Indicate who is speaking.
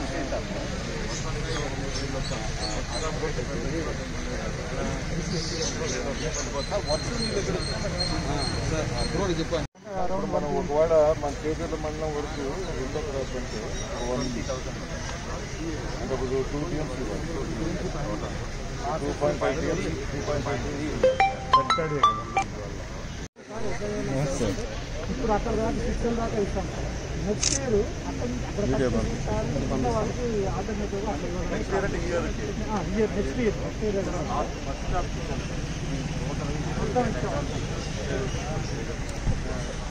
Speaker 1: ఇప్పుడు మనం ఒకవేళ మన చేతుల మండలం వరకు రెండో క్రాప్ అంటే వన్ అంటే ఇప్పుడు two teams two point five teams two point five
Speaker 2: ఇప్పుడు అక్కడ దాకా సిస్టమ్ దాకా ఇస్తాం నెక్స్ట్ ఇయర్ అక్కడ అక్కడ ఉన్న వాళ్ళకి alternative year next year next year మొత్తం ఇస్తాం